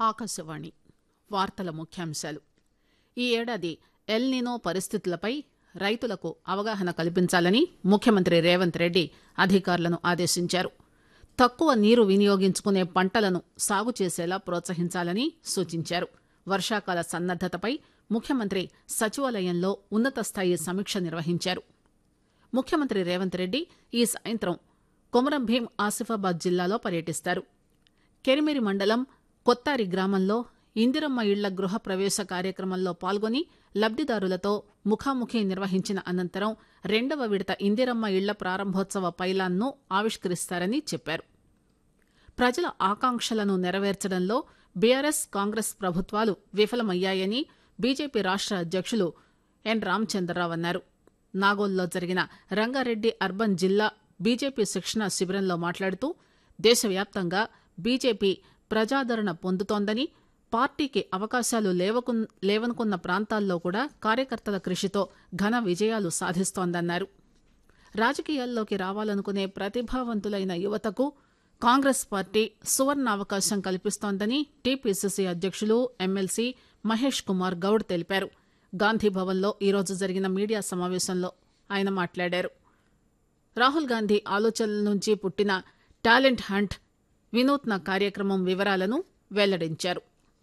ఆకాశవాణి వార్తల ముఖ్యాంశాలు ఈ ఏడాది ఎల్ నినో పరిస్థితులపై రైతులకు అవగాహన కల్పించాలని ముఖ్యమంత్రి రేవంత్ రెడ్డి అధికారులను ఆదేశించారు తక్కువ నీరు వినియోగించుకునే పంటలను సాగు చేసేలా ప్రోత్సహించాలని సూచించారు వర్షాకాల సన్నద్దతపై ముఖ్యమంత్రి సచివాలయంలో ఉన్నత స్థాయి సమీక్ష నిర్వహించారు ముఖ్యమంత్రి రేవంత్ రెడ్డి ఈ సాయంత్రం కొమరం భీం ఆసిఫాబాద్ జిల్లాలో పర్యటిస్తారు కెరిమిరి మండలం కొత్తారి గ్రామంలో ఇందిరమ్మ ఇళ్ల గృహ ప్రవేశ కార్యక్రమంలో పాల్గొని లబ్దిదారులతో ముఖాముఖి నిర్వహించిన అనంతరం రెండవ విడత ఇందిరమ్మ ఇళ్ల ప్రారంభోత్సవ పైలాన్ను ఆవిష్కరిస్తారని చెప్పారు ప్రజల ఆకాంక్షలను నెరవేర్చడంలో బీఆర్ఎస్ కాంగ్రెస్ ప్రభుత్వాలు విఫలమయ్యాయని బీజేపీ రాష్ట అధ్యక్షులు ఎన్ రామచంద్రరావు అన్నారు నాగోల్లో జరిగిన రంగారెడ్డి అర్బన్ జిల్లా బీజేపీ శిక్షణ శిబిరంలో మాట్లాడుతూ దేశవ్యాప్తంగా బీజేపీ ప్రజాదరణ పొందుతోందని పార్టీకి అవకాశాలు లేవకున్- లేవనుకున్న ప్రాంతాల్లో కూడా కార్యకర్తల కృషితో ఘన విజయాలు సాధిస్తోందన్నారు రాజకీయాల్లోకి రావాలనుకునే ప్రతిభావంతులైన యువతకు కాంగ్రెస్ పార్టీ సువర్ణ అవకాశం కల్పిస్తోందని టీపీసీసీ అధ్యక్షులు ఎమ్మెల్సీ మహేష్ కుమార్ గౌడ్ తెలిపారు గాంధీభవన్లో ఈరోజు జరిగిన మీడియా సమావేశంలో ఆయన మాట్లాడారు రాహుల్ గాంధీ ఆలోచనల నుంచి పుట్టిన టాలెంట్ హంట్ వినూత్న కార్యక్రమం వివరాలను వెల్లడించారు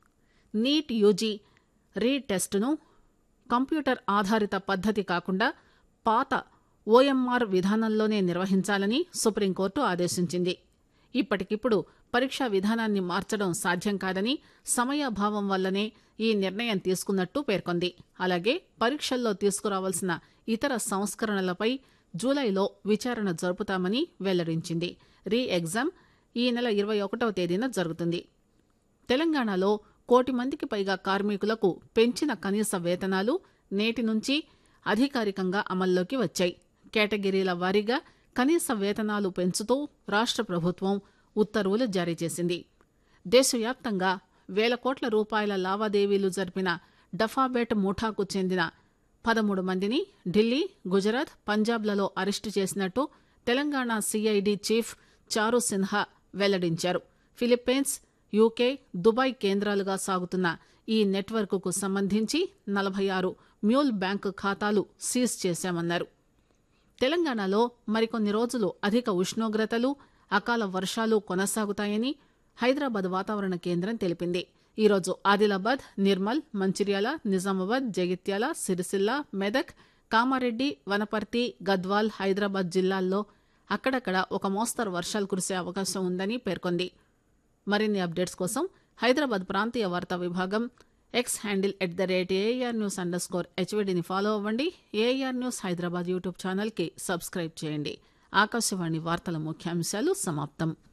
నీట్ యూజీ రీటెస్టును కంప్యూటర్ ఆధారిత పద్ధతి కాకుండా పాత ఓఎంఆర్ విధానంలోనే నిర్వహించాలని సుప్రీంకోర్టు ఆదేశించింది ఇప్పటికిప్పుడు పరీక్షా విధానాన్ని మార్చడం సాధ్యం కాదని సమయాభావం వల్లనే ఈ నిర్ణయం తీసుకున్నట్టు పేర్కొంది అలాగే పరీక్షల్లో తీసుకురావాల్సిన ఇతర సంస్కరణలపై జూలైలో విచారణ జరుపుతామని వెల్లడించింది రీ ఎగ్జామ్ ఈ నెల ఇరవై ఒకటవ తేదీన జరుగుతుంది తెలంగాణలో కోటి మందికి పైగా కార్మికులకు పెంచిన కనీస వేతనాలు నేటి నుంచి అధికారికంగా అమల్లోకి వచ్చాయి కేటగిరీల వారీగా కనీస వేతనాలు పెంచుతూ రాష్ట్ర ప్రభుత్వం ఉత్తర్వులు జారీ చేసింది దేశవ్యాప్తంగా వేల కోట్ల రూపాయల లావాదేవీలు జరిపిన డఫాబెట్ ముఠాకు చెందిన పదమూడు మందిని ఢిల్లీ గుజరాత్ పంజాబ్లలో అరెస్టు చేసినట్టు తెలంగాణ సిఐడి చీఫ్ చారు సిన్హా వెల్లడించారు ఫిలిప్పీన్స్ యూకే దుబాయ్ కేంద్రాలుగా సాగుతున్న ఈ నెట్వర్క్కు సంబంధించి నలభై ఆరు మ్యూల్ బ్యాంకు ఖాతాలు సీజ్ చేశామన్నారు తెలంగాణలో మరికొన్ని రోజులు అధిక ఉష్ణోగ్రతలు అకాల వర్షాలు కొనసాగుతాయని హైదరాబాద్ వాతావరణ కేంద్రం తెలిపింది ఈరోజు ఆదిలాబాద్ నిర్మల్ మంచిర్యాల నిజామాబాద్ జగిత్యాల సిరిసిల్ల మెదక్ కామారెడ్డి వనపర్తి గద్వాల్ హైదరాబాద్ జిల్లాల్లో అక్కడక్కడ ఒక మోస్తరు వర్షాలు కురిసే అవకాశం ఉందని పేర్కొంది మరిన్ని అప్డేట్స్ కోసం హైదరాబాద్ ప్రాంతీయ వార్తా విభాగం X handle at the rate AIR news underscore స్కోర్ హెచ్వీడీని ఫాలో అవ్వండి ఏఆర్ న్యూస్ హైదరాబాద్ యూట్యూబ్ ఛానల్కి సబ్స్క్రైబ్ చేయండి ఆకాశవాణి వార్తల ముఖ్యాంశాలు సమాప్తం